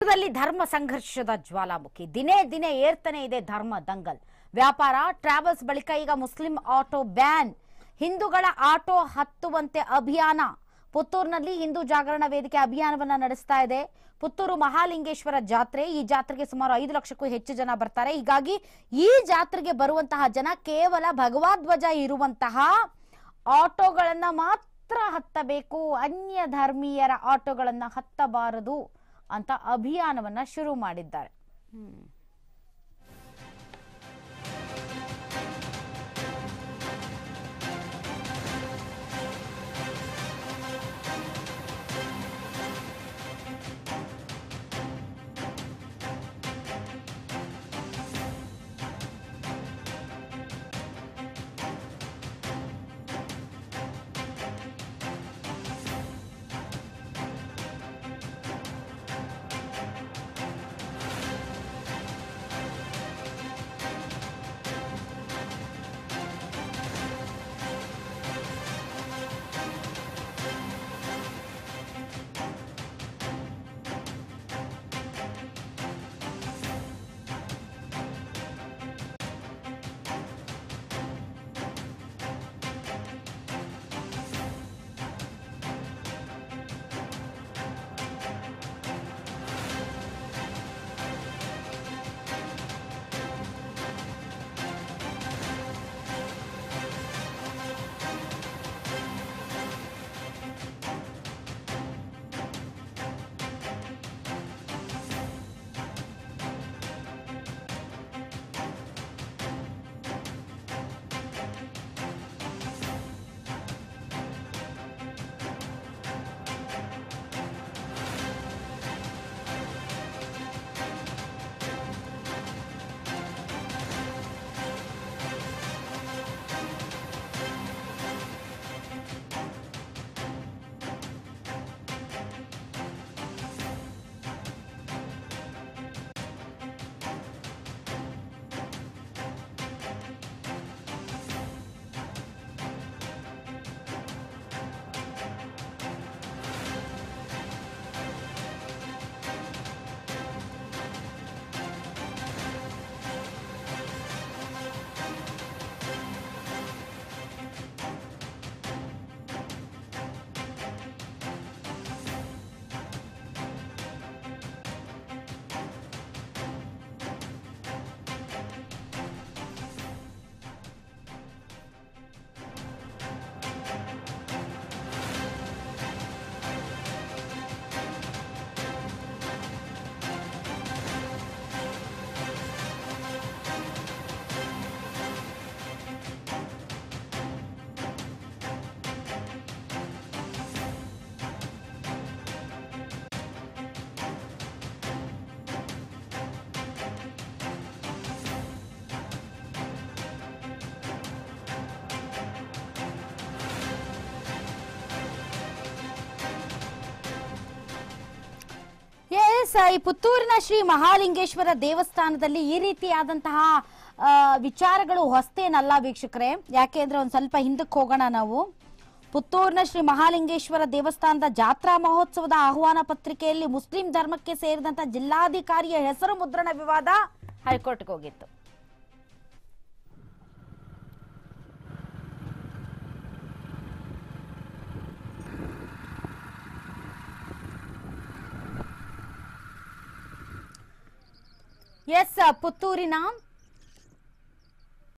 ದಲ್ಲಿ ಧರ್ಮ ಸಂಘರ್ಷದ ಜ್ವಾಲಾಮುಖಿ ದಿನೇ ದಿನೇ ಏರ್ತಾನೆ ಇದೆ ಧರ್ಮ ದಂಗಲ್ ವ್ಯಾಪಾರ ಟ್ರಾವೆಲ್ಸ್ ಬಳಿಕ ಈಗ ಮುಸ್ಲಿಂ ಆಟೋ ಬ್ಯಾನ್ ಹಿಂದೂಗಳ ಆಟೋ ಹತ್ತುವಂತೆ ಅಭಿಯಾನ ಪುತ್ತೂರಿನಲ್ಲಿ ಹಿಂದೂ ಜಾಗರಣ ವೇದಿಕೆ ಅಭಿಯಾನವನ್ನ ನಡೆಸ್ತಾ ಇದೆ ಪುತ್ತೂರು ಮಹಾಲಿಂಗೇಶ್ವರ ಜಾತ್ರೆ ಈ ಜಾತ್ರೆಗೆ ಸುಮಾರು ಐದು ಲಕ್ಷಕ್ಕೂ ಹೆಚ್ಚು ಜನ ಬರ್ತಾರೆ ಹೀಗಾಗಿ ಈ ಜಾತ್ರೆಗೆ ಬರುವಂತಹ ಜನ ಕೇವಲ ಭಗವದ್ವಜ ಇರುವಂತಹ ಆಟೋಗಳನ್ನ ಮಾತ್ರ ಹತ್ತಬೇಕು ಅನ್ಯ ಧರ್ಮೀಯರ ಆಟೋಗಳನ್ನ ಹತ್ತಬಾರದು ಅಂತ ಅಭಿಯಾನವನ್ನ ಶುರು ಮಾಡಿದ್ದಾರೆ ಎಸ್ ಈ ಪುತ್ತೂರಿನ ಶ್ರೀ ಮಹಾಲಿಂಗೇಶ್ವರ ದೇವಸ್ಥಾನದಲ್ಲಿ ಈ ರೀತಿಯಾದಂತಹ ಆ, ವಿಚಾರಗಳು ಹೊಸ್ತೇನಲ್ಲ ವೀಕ್ಷಕರೇ ಯಾಕೆ ಅಂದ್ರೆ ಒಂದ್ ಸ್ವಲ್ಪ ಹಿಂದಕ್ಕೆ ಹೋಗೋಣ ನಾವು ಪುತ್ತೂರಿನ ಶ್ರೀ ಮಹಾಲಿಂಗೇಶ್ವರ ದೇವಸ್ಥಾನದ ಜಾತ್ರಾ ಮಹೋತ್ಸವದ ಆಹ್ವಾನ ಪತ್ರಿಕೆಯಲ್ಲಿ ಮುಸ್ಲಿಂ ಧರ್ಮಕ್ಕೆ ಸೇರಿದಂತ ಜಿಲ್ಲಾಧಿಕಾರಿಯ ಹೆಸರು ಮುದ್ರಣ ವಿವಾದ ಹೈಕೋರ್ಟ್ಗೆ ಹೋಗಿತ್ತು ಎಸ್ ಪುತ್ತೂರಿನ